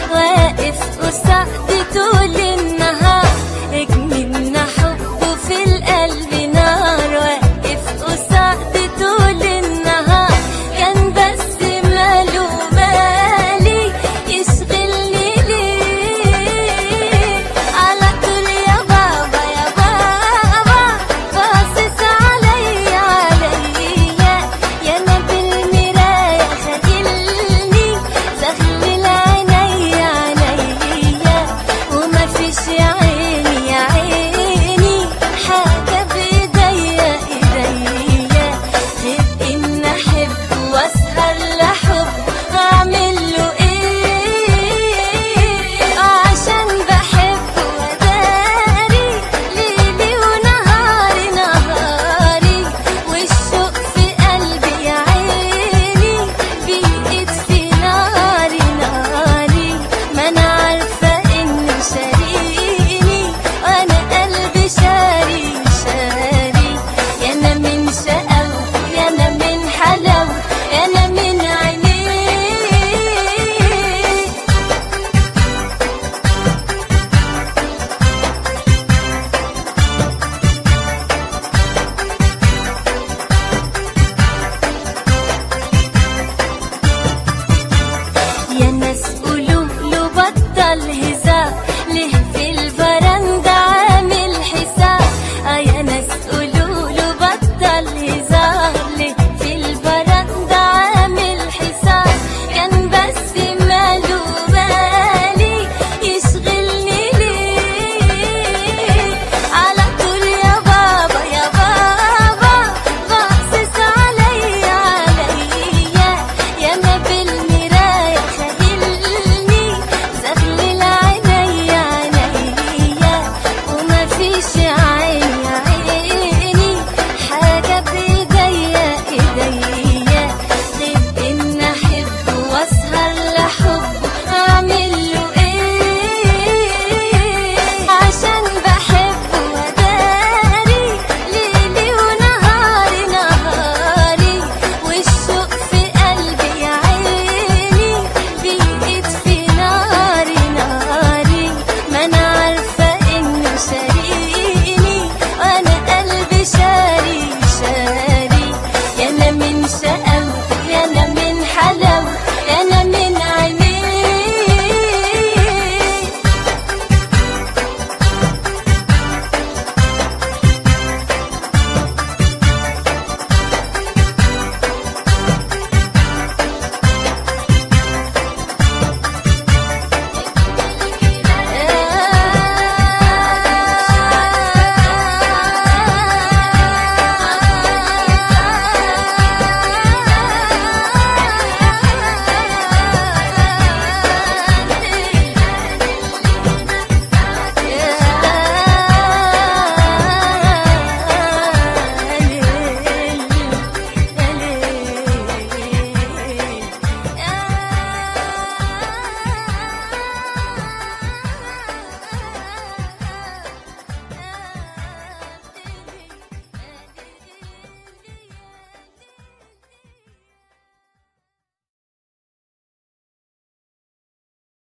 واقف قصاد طول النهار اجملنا حبه في القلب نار واقف قصاد طول النهار كان بس ماله بالي يشغلني ليه على طول يا بابا يا بابا باصص عليا عليا يا انا بالمراية خجلني زغلل عينيا عينيا وما فيش يا عيني يا عيني حاجة بايديا ايديا غير ان احب واسهر لحب اعمل له ايه عشان بحب وداري ليلي ونهاري نهاري والشوق في قلبي يا عيني بيقيد في ناري ناري ما انا عارفه انه شاريني وانا قلبي شاري شاري يا انا من شقاوة يا انا من حلاوة يا انا من عينيه يا ناس